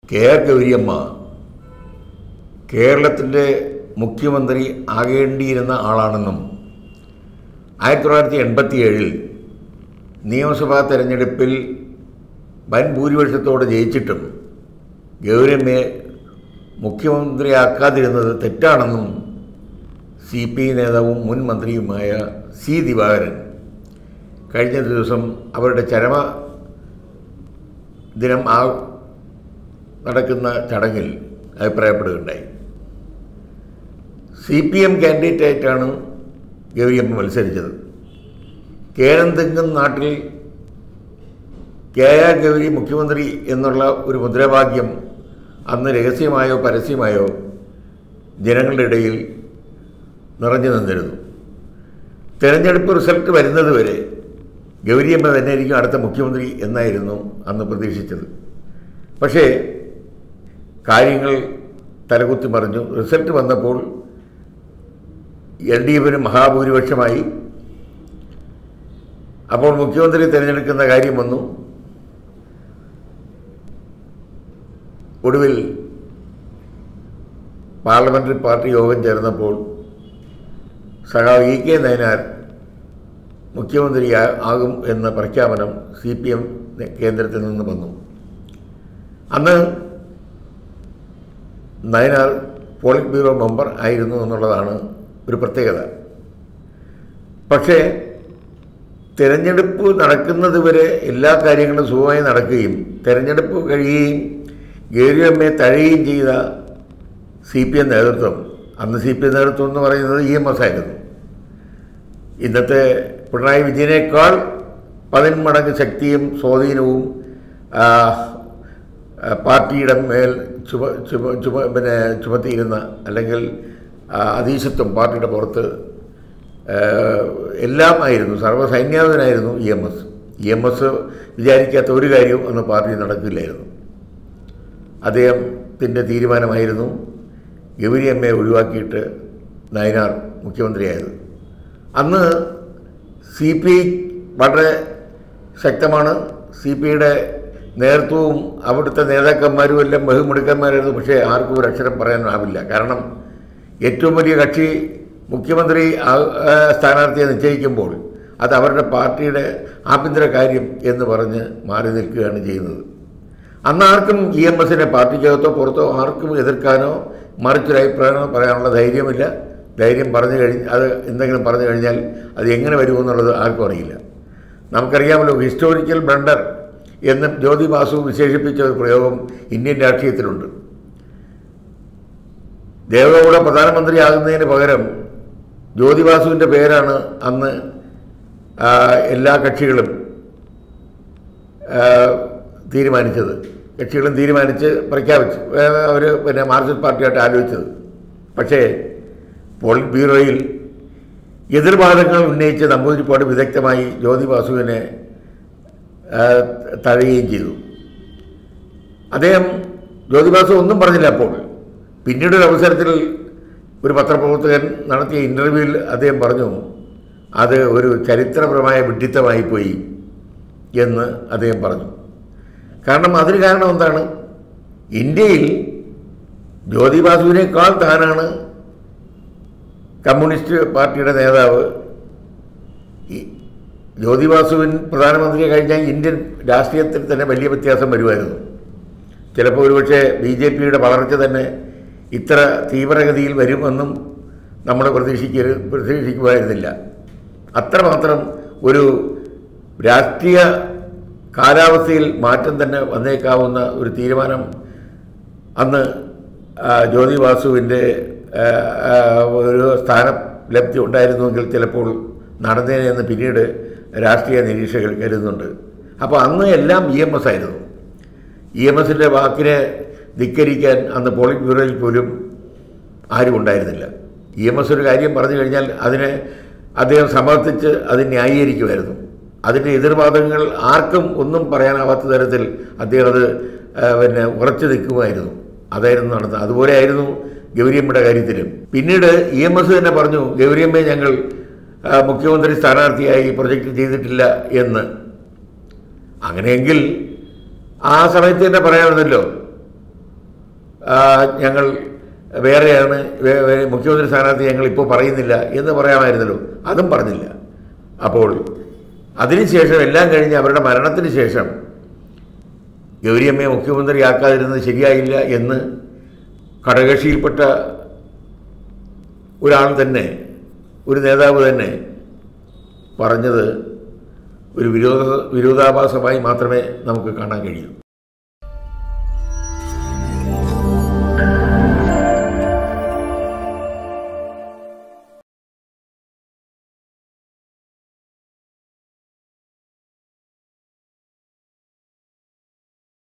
K R Gouriamma കേരളത്തിൻ്റെ മുഖ്യമന്ത്രി ആകേണ്ടിയിരുന്ന ആളാണെന്നും ആയിരത്തി തൊള്ളായിരത്തി എൺപത്തിയേഴിൽ നിയമസഭാ തെരഞ്ഞെടുപ്പിൽ വൻ ഭൂരിപക്ഷത്തോടെ ജയിച്ചിട്ടും ഗൗരമ്മയെ മുഖ്യമന്ത്രിയാക്കാതിരുന്നത് തെറ്റാണെന്നും സി പി ഐ നേതാവും മുൻ മന്ത്രിയുമായ സി ദിവാകരൻ കഴിഞ്ഞ ദിവസം അവരുടെ ചരമ ദിനം ആ നടക്കുന്ന ചടങ്ങിൽ അഭിപ്രായപ്പെടുകയുണ്ടായി സി പി എം കാൻഡിഡേറ്റായിട്ടാണ് ഗൗരിയമ്മ മത്സരിച്ചത് കേരന്തെങ്കും നാട്ടിൽ കെ ആർ ഗൗരി മുഖ്യമന്ത്രി എന്നുള്ള ഒരു മുദ്രാവാക്യം അന്ന് രഹസ്യമായോ പരസ്യമായോ ജനങ്ങളുടെ ഇടയിൽ നിറഞ്ഞു നിന്നിരുന്നു തെരഞ്ഞെടുപ്പ് റിസൾട്ട് വരുന്നതുവരെ ഗൗരിയമ്മ തന്നെയായിരിക്കും അടുത്ത മുഖ്യമന്ത്രി എന്നായിരുന്നു അന്ന് പ്രതീക്ഷിച്ചത് പക്ഷേ കാര്യങ്ങൾ തലകുത്തി മറിഞ്ഞു റിസൾട്ട് വന്നപ്പോൾ എൽ ഡി എഫിന് മഹാഭൂരിപക്ഷമായി അപ്പോൾ മുഖ്യമന്ത്രി തിരഞ്ഞെടുക്കുന്ന കാര്യം വന്നു ഒടുവിൽ പാർലമെൻ്ററി പാർട്ടി യോഗം ചേർന്നപ്പോൾ സഖാവ് ഇ കെ നയനാർ മുഖ്യമന്ത്രി ആകും എന്ന പ്രഖ്യാപനം സി പി എം കേന്ദ്രത്തിൽ നിന്ന് വന്നു അന്ന് നയനാർ പോളിറ്റ് ബ്യൂറോ മെമ്പർ ആയിരുന്നു എന്നുള്ളതാണ് ഒരു പ്രത്യേകത പക്ഷേ തിരഞ്ഞെടുപ്പ് നടക്കുന്നത് വരെ എല്ലാ കാര്യങ്ങളും സുഖമായി നടക്കുകയും തിരഞ്ഞെടുപ്പ് കഴിയുകയും ഗേരിയമ്മയെ തഴയുകയും ചെയ്ത സി പി എം നേതൃത്വം അന്ന് സി പി എം നേതൃത്വം എന്ന് പറയുന്നത് ഇ എം എസ് ആയിരുന്നു ഇന്നത്തെ പിണറായി വിജയനേക്കാൾ പതിന്മടങ്ങ് ശക്തിയും സ്വാധീനവും ആ, ആ, പാർട്ടിയുടെ മേൽ ചുമ ചുമ ചുമ പിന്നെ ചുമത്തിയിരുന്ന അല്ലെങ്കിൽ ആ, അധീശത്വം പാർട്ടിയുടെ പുറത്ത് ആ, എല്ലാം ആയിരുന്നു സർവ്വസൈന്യാധിപനായിരുന്നു E M S E M S വിചാരിക്കാത്ത ഒരു കാര്യവും അന്ന് പാർട്ടി നടക്കില്ലായിരുന്നു അദ്ദേഹത്തിൻ്റെ തീരുമാനമായിരുന്നു ഗൗരി അമ്മയെ ഒഴിവാക്കിയിട്ട് നയനാർ മുഖ്യമന്ത്രിയായത് അന്ന് സി പി ഐ വളരെ ശക്തമാണ് സി പി ഐയുടെ നേതൃത്വവും അവിടുത്തെ നേതാക്കന്മാരും എല്ലാം ബഹുമിടുക്കന്മാരായിരുന്നു പക്ഷേ ആർക്കും ഒരു അക്ഷരം പറയാനാവില്ല കാരണം ഏറ്റവും വലിയ കക്ഷി മുഖ്യമന്ത്രി ആ- ആ സ്ഥാനാർത്ഥിയെ നിശ്ചയിക്കുമ്പോൾ അത് അവരുടെ പാർട്ടിയുടെ ആഭ്യന്തര കാര്യം എന്ന് പറഞ്ഞ് മാറി നിൽക്കുകയാണ് ചെയ്യുന്നത് അന്ന് ആർക്കും ഇ എം എസിനെ പാർട്ടിക്കകത്തോ പുറത്തോ ആർക്കും എതിർക്കാനോ മറിച്ചൊരു അഭിപ്രായമോ പറയാനുള്ള ധൈര്യമില്ല ധൈര്യം പറഞ്ഞു കഴിഞ്ഞ് അത് എന്തെങ്കിലും പറഞ്ഞു കഴിഞ്ഞാൽ അത് എങ്ങനെ വരുമെന്നുള്ളത് ആർക്കും അറിയില്ല നമുക്കറിയാമല്ലോ ഹിസ്റ്റോറിക്കൽ ബ്ലണ്ടർ എന്ന് ജ്യോതി ബാസു വിശേഷിപ്പിച്ച ഒരു പ്രയോഗം ഇന്ത്യൻ രാഷ്ട്രീയത്തിലുണ്ട് ദേവഗൗഡ പ്രധാനമന്ത്രിയാകുന്നതിന് പകരം ജ്യോതി ബാസുവിൻ്റെ പേരാണ് അന്ന് ആ, എല്ലാ കക്ഷികളും ആ, തീരുമാനിച്ചത് കക്ഷികളും തീരുമാനിച്ച് പ്രഖ്യാപിച്ചു അവർ പിന്നെ മാർക്സിസ്റ്റ് പാർട്ടിയായിട്ട് ആലോചിച്ചത് പക്ഷേ പോളിറ്റ് ബ്യൂറോയിൽ എതിർവാദങ്ങൾ ഉന്നയിച്ച് നമ്പൂതിരിപ്പാട് വിദഗ്ധമായി ജ്യോതി ബാസുവിനെ ആ, തഴയുകയും ചെയ്തു അദ്ദേഹം ജ്യോതിബാസു ഒന്നും പറഞ്ഞില്ല അപ്പോൾ പിന്നീട് ഒരു അവസരത്തിൽ ഒരു പത്രപ്രവർത്തകൻ നടത്തിയ ഇൻ്റർവ്യൂവിൽ അദ്ദേഹം പറഞ്ഞു അത് ഒരു ചരിത്രപരമായ വിഡ്ഢിത്തമായിപ്പോയി എന്ന് അദ്ദേഹം പറഞ്ഞു കാരണം അതിന് കാരണം എന്താണ് ഇന്ത്യയിൽ ജ്യോതിബാസുവിനേക്കാൾ താനാണ് കമ്മ്യൂണിസ്റ്റ് പാർട്ടിയുടെ നേതാവ് ഈ ജ്യോതിബാസുവിൻ പ്രധാനമന്ത്രിയെ കഴിഞ്ഞാൽ ഇന്ത്യൻ രാഷ്ട്രീയത്തിൽ തന്നെ വലിയ വ്യത്യാസം വരുമായിരുന്നു ചിലപ്പോൾ ഒരുപക്ഷെ ബി ജെ പിയുടെ വളർച്ച തന്നെ ഇത്ര തീവ്രഗതിയിൽ വരുമെന്നും നമ്മൾ പ്രതീക്ഷിക്ക പ്രതീക്ഷിക്കുമായിരുന്നില്ല അത്രമാത്രം ഒരു രാഷ്ട്രീയ കാലാവസ്ഥയിൽ മാറ്റം തന്നെ വന്നേക്കാവുന്ന ഒരു തീരുമാനം അന്ന് ആ, ജ്യോതി വാസുവിൻ്റെ ആ, ആ, ഒരു സ്ഥാനലബ്ധി ഉണ്ടായിരുന്നുവെങ്കിൽ ചിലപ്പോൾ നടന്നേനെ എന്ന് പിന്നീട് രാഷ്ട്രീയ നിരീക്ഷകർ കരുതുന്നുണ്ട് അപ്പോൾ അന്ന് എല്ലാം ഇ എം എസ് ആയിരുന്നു ഇ എം എസിൻ്റെ വാക്കിനെ ധിക്കരിക്കാൻ അന്ന് പോളിറ്റ് ബ്യൂറോയിൽ പോലും ആരും ഉണ്ടായിരുന്നില്ല ഇ എം എസ് ഒരു കാര്യം പറഞ്ഞു കഴിഞ്ഞാൽ അതിനെ അദ്ദേഹം സമർത്ഥിച്ച് അത് ന്യായീകരിക്കുമായിരുന്നു അതിൻ്റെ എതിർവാദങ്ങൾ ആർക്കും ഒന്നും പറയാനാവാത്ത തരത്തിൽ അദ്ദേഹം അത് ആ, പിന്നെ ഉറച്ചു നിൽക്കുമായിരുന്നു അതായിരുന്നു നടന്നത് അതുപോലെ ആയിരുന്നു ഗൗരിയമ്മയുടെ കാര്യത്തിലും പിന്നീട് ഇ എം എസ് തന്നെ പറഞ്ഞു ഗൗരിയമ്മയെ ഞങ്ങൾ ആ, മുഖ്യമന്ത്രി സ്ഥാനാർത്ഥിയായി പ്രൊജക്റ്റ് ചെയ്തിട്ടില്ല എന്ന് അങ്ങനെയെങ്കിൽ ആ സമയത്ത് തന്നെ പറയാമായിരുന്നല്ലോ ആ, ഞങ്ങൾ വേറെയാണ് വേ- വേ- മുഖ്യമന്ത്രി സ്ഥാനാർത്ഥി ഞങ്ങൾ ഇപ്പോൾ പറയുന്നില്ല എന്ന് പറയാമായിരുന്നല്ലോ അതും പറഞ്ഞില്ല അപ്പോൾ അതിനുശേഷം എല്ലാം കഴിഞ്ഞ് അവരുടെ മരണത്തിന് ശേഷം ഗൗരിയമ്മയെ മുഖ്യമന്ത്രിയാക്കാതിരുന്നത് ശരിയായില്ല എന്ന് ഘടകകക്ഷിയിൽപ്പെട്ട ഒരാൾ തന്നെ ഒരു നേതാവ് തന്നെ പറഞ്ഞത് ഒരു വിരോധ വിരോധാഭാസമായി മാത്രമേ നമുക്ക് കാണാൻ കഴിയൂ